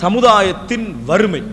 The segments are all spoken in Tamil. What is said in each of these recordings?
சமுதாயத்தின் வறுமை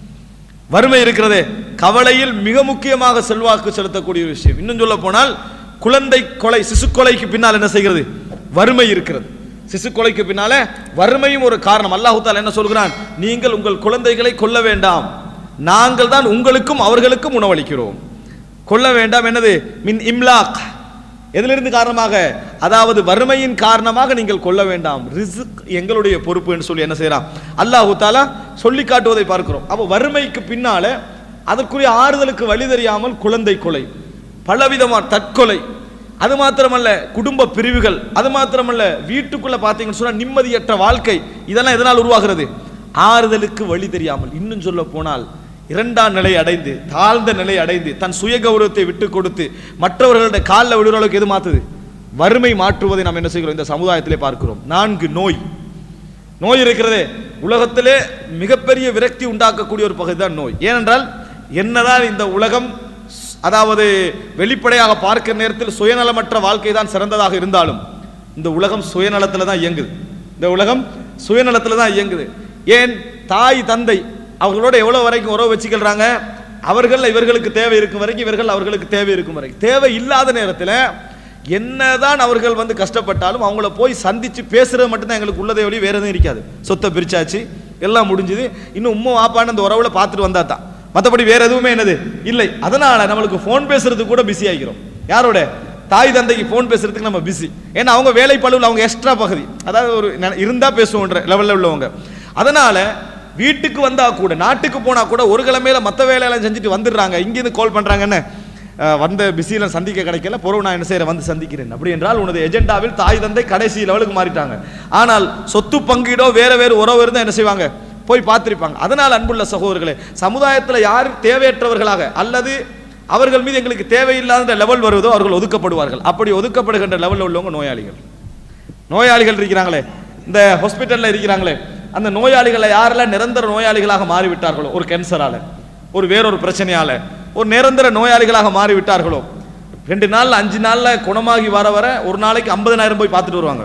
வறுமை இருக்கிறதே கவலையில் மிக முக்கியமாக செல்வாக்கு செலுத்தக்கூடிய ஒரு விஷயம் இன்னும் சொல்ல போனால் குழந்தை கொலை சிசு கொலைக்கு பின்னால் என்ன செய்கிறது வறுமை இருக்கிறது சிசு கொலைக்கு பின்னால வறுமையும் ஒரு காரணம் அல்லாஹு தாலா என்ன சொல்கிறான் நீங்கள் உங்கள் குழந்தைகளை கொல்ல வேண்டாம் நாங்கள் தான் உங்களுக்கும் அவர்களுக்கும் உணவளிக்கிறோம் கொல்ல வேண்டாம் என்னது மின் இம்லாக் எதிலிருந்து காரணமாக அதாவது வறுமையின் காரணமாக நீங்கள் கொல்ல வேண்டாம் ரிஸ்க் எங்களுடைய பொறுப்பு என்று சொல்லி என்ன செய்யறான் அல்லாஹு தாலா சொல்லி காட்டுவதை பார்க்கிறோம் அப்போ வறுமைக்கு பின்னால அதற்குரிய ஆறுதலுக்கு வழி தெரியாமல் குழந்தை கொலை பலவிதமான தற்கொலை அது மாத்திரமல்ல குடும்ப பிரிவுகள் அது மாத்திரமல்ல வீட்டுக்குள்ள பார்த்தீங்கன்னு சொன்னா நிம்மதியற்ற வாழ்க்கை இதெல்லாம் எதனால் உருவாகிறது ஆறுதலுக்கு வழி தெரியாமல் இன்னும் சொல்ல போனால் இரண்டாம் நிலை அடைந்து தாழ்ந்த நிலை அடைந்து தன் சுய கௌரவத்தை விட்டு கொடுத்து மற்றவர்களுடைய காலில் விடுற அளவுக்கு எது மாத்துது வறுமை மாற்றுவதை நாம் என்ன செய்கிறோம் இந்த சமுதாயத்திலே பார்க்கிறோம் நான்கு நோய் நோய் இருக்கிறதே உலகத்திலே மிகப்பெரிய விரக்தி உண்டாக்கக்கூடிய ஒரு பகுதி தான் நோய் ஏனென்றால் என்னதான் இந்த உலகம் ஸ்- அதாவது வெளிப்படையாக பார்க்கிற நேரத்தில் சுயநலமற்ற வாழ்க்கை தான் சிறந்ததாக இருந்தாலும் இந்த உலகம் சுயநலத்தில் தான் இயங்குது இந்த உலகம் சுயநலத்தில் தான் இயங்குது ஏன் தாய் தந்தை அவர்களோட எவ்வளவு வரைக்கும் உறவு வச்சுக்கிறாங்க அவர்கள் இவர்களுக்கு தேவை இருக்கும் வரைக்கும் இவர்கள் அவர்களுக்கு தேவை இருக்கும் வரைக்கும் தேவை இல்லாத நேரத்தில் என்னதான் அவர்கள் வந்து கஷ்டப்பட்டாலும் அவங்கள போய் சந்திச்சு பேசுறது மட்டும்தான் எங்களுக்கு உள்ளதை வழி வேற எதுவும் இருக்காது சொத்தை பிரிச்சாச்சு எல்லாம் முடிஞ்சுது இன்னும் உம்மா வாப்பான்னு அந்த உறவுல பார்த்துட்டு வந்தா தான் மற்றபடி வேற எதுவுமே என்னது இல்லை அதனால நம்மளுக்கு ஃபோன் பேசுறதுக்கு கூட பிஸி ஆகிக்கிறோம் யாரோட தாய் தந்தைக்கு ஃபோன் பேசுறதுக்கு நம்ம பிஸி ஏன்னா அவங்க வேலை பழுவில் அவங்க எக்ஸ்ட்ரா பகுதி அதாவது ஒரு நெ- இருந்தா பேசுவோன்ற லெவல்ல உள்ளவங்க அதனால வீட்டுக்கு வந்தா கூட நாட்டுக்கு போனா கூட ஒரு கிழமையில மற்ற வேலையெல்லாம் செஞ்சுட்டு வந்துடுறாங்க இங்கிருந்து கால் பண்றாங்க என்ன அஹ், வந்த பிஸியில் சந்திக்க கிடைக்கல பொறவு நான் என்ன செய்யறேன் வந்து சந்திக்கிறேன் அப்படி என்றால் உனது எஜெண்டாவில் தாய் தந்தை கடைசி லெவலுக்கு மாறிட்டாங்க ஆனால் சொத்து பங்கீடோ வேற வேறு உறவு இருந்தால் என்ன செய்வாங்க போய் பார்த்திருப்பாங்க அதனால் அன்புள்ள சகோதரர்களே சமுதாயத்தில் யார் தேவையற்றவர்களாக அல்லது அவர்கள் மீது எங்களுக்கு தேவையில்லாத லெவல் வருவதோ அவர்கள் ஒதுக்கப்படுவார்கள் அப்படி ஒதுக்கப்படுகின்ற லெவலில் உள்ளவங்க நோயாளிகள் நோயாளிகள் இருக்கிறாங்களே இந்த ஹாஸ்பிட்டல்ல இருக்கிறாங்களே அந்த நோயாளிகளை யாரெல்லாம் நிரந்தர நோயாளிகளாக மாறிவிட்டார்களோ ஒரு கேன்சரால ஒரு வேறொரு பிரச்சனையால ஒரு நிரந்தர நோயாளிகளாக மாறிவிட்டார்களோ ரெண்டு நாள்ல அஞ்சு நாள்ல குணமாகி வர வர ஒரு நாளைக்கு ஐம்பதனாயிரம் போய் பார்த்துட்டு வருவாங்க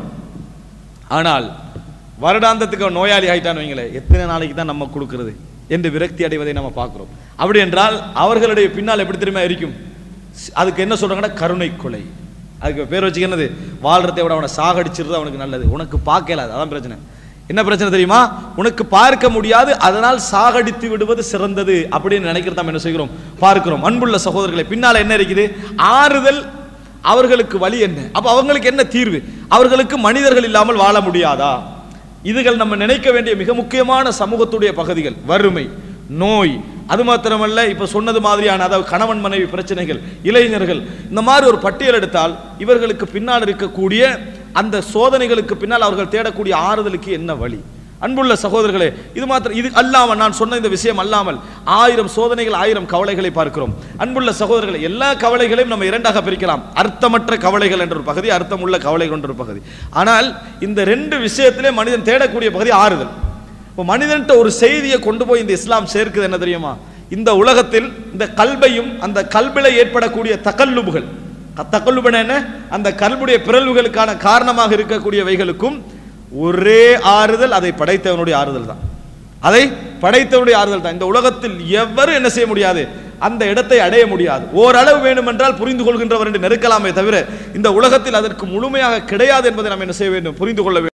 ஆனால் வருடாந்தத்துக்கு அவன் நோயாளி ஆயிட்டான்னு வைங்களேன் எத்தனை நாளைக்கு தான் நம்ம கொடுக்கிறது என்று விரக்தி அடைவதை நம்ம பார்க்கிறோம் அப்படி என்றால் அவர்களுடைய பின்னால் எப்படி தெரியுமா இருக்கும் அதுக்கு என்ன சொல்றாங்கன்னா கருணை கொலை அதுக்கு பேர் வச்சுக்க என்னது வாழ்றதை விட அவனை சாகடிச்சிருது அவனுக்கு நல்லது உனக்கு பார்க்கல அதான் பிரச்சனை என்ன பிரச்சனை தெரியுமா உனக்கு பார்க்க முடியாது அதனால் சாகடித்து விடுவது சிறந்தது அப்படின்னு நினைக்கிறது நம்ம என்ன செய்கிறோம் பார்க்கிறோம் அன்புள்ள சகோதரர்களை பின்னால என்ன இருக்குது ஆறுதல் அவர்களுக்கு வழி என்ன அப்ப அவங்களுக்கு என்ன தீர்வு அவர்களுக்கு மனிதர்கள் இல்லாமல் வாழ முடியாதா இதுகள் நம்ம நினைக்க வேண்டிய மிக முக்கியமான சமூகத்துடைய பகுதிகள் வறுமை நோய் அது மாத்திரமல்ல இப்ப சொன்னது மாதிரியான அதாவது கணவன் மனைவி பிரச்சனைகள் இளைஞர்கள் இந்த மாதிரி ஒரு பட்டியல் எடுத்தால் இவர்களுக்கு பின்னால் இருக்கக்கூடிய அந்த சோதனைகளுக்கு பின்னால் அவர்கள் தேடக்கூடிய ஆறுதலுக்கு என்ன வழி அன்புள்ள சகோதரர்களே இது மாத்திரம் இது அல்லாமல் நான் சொன்ன இந்த விஷயம் அல்லாமல் ஆயிரம் சோதனைகள் ஆயிரம் கவலைகளை பார்க்கிறோம் அன்புள்ள சகோதரர்களே எல்லா கவலைகளையும் நம்ம இரண்டாக பிரிக்கலாம் அர்த்தமற்ற கவலைகள் என்ற ஒரு பகுதி அர்த்தமுள்ள கவலைகள் என்ற ஒரு பகுதி ஆனால் இந்த ரெண்டு விஷயத்திலே மனிதன் தேடக்கூடிய பகுதி ஆறுதல் இப்போ மனிதன்ட்ட ஒரு செய்தியை கொண்டு போய் இந்த இஸ்லாம் சேர்க்குது என்ன தெரியுமா இந்த உலகத்தில் இந்த கல்வையும் அந்த கல்வில ஏற்படக்கூடிய தகல்லுபுகள் தகல்லுபன என்ன அந்த கல்புடைய பிறழ்வுகளுக்கான காரணமாக இருக்கக்கூடியவைகளுக்கும் ஒரே ஆறுதல் அதை படைத்தவனுடைய ஆறுதல் தான் அதை படைத்தவனுடைய ஆறுதல் தான் இந்த உலகத்தில் எவரும் என்ன செய்ய முடியாது அந்த இடத்தை அடைய முடியாது ஓரளவு வேண்டுமென்றால் புரிந்து கொள்கின்றவர் என்று நெருக்கலாமே தவிர இந்த உலகத்தில் அதற்கு முழுமையாக கிடையாது என்பதை நாம் என்ன செய்ய வேண்டும் புரிந்து கொள்ள வேண்டும்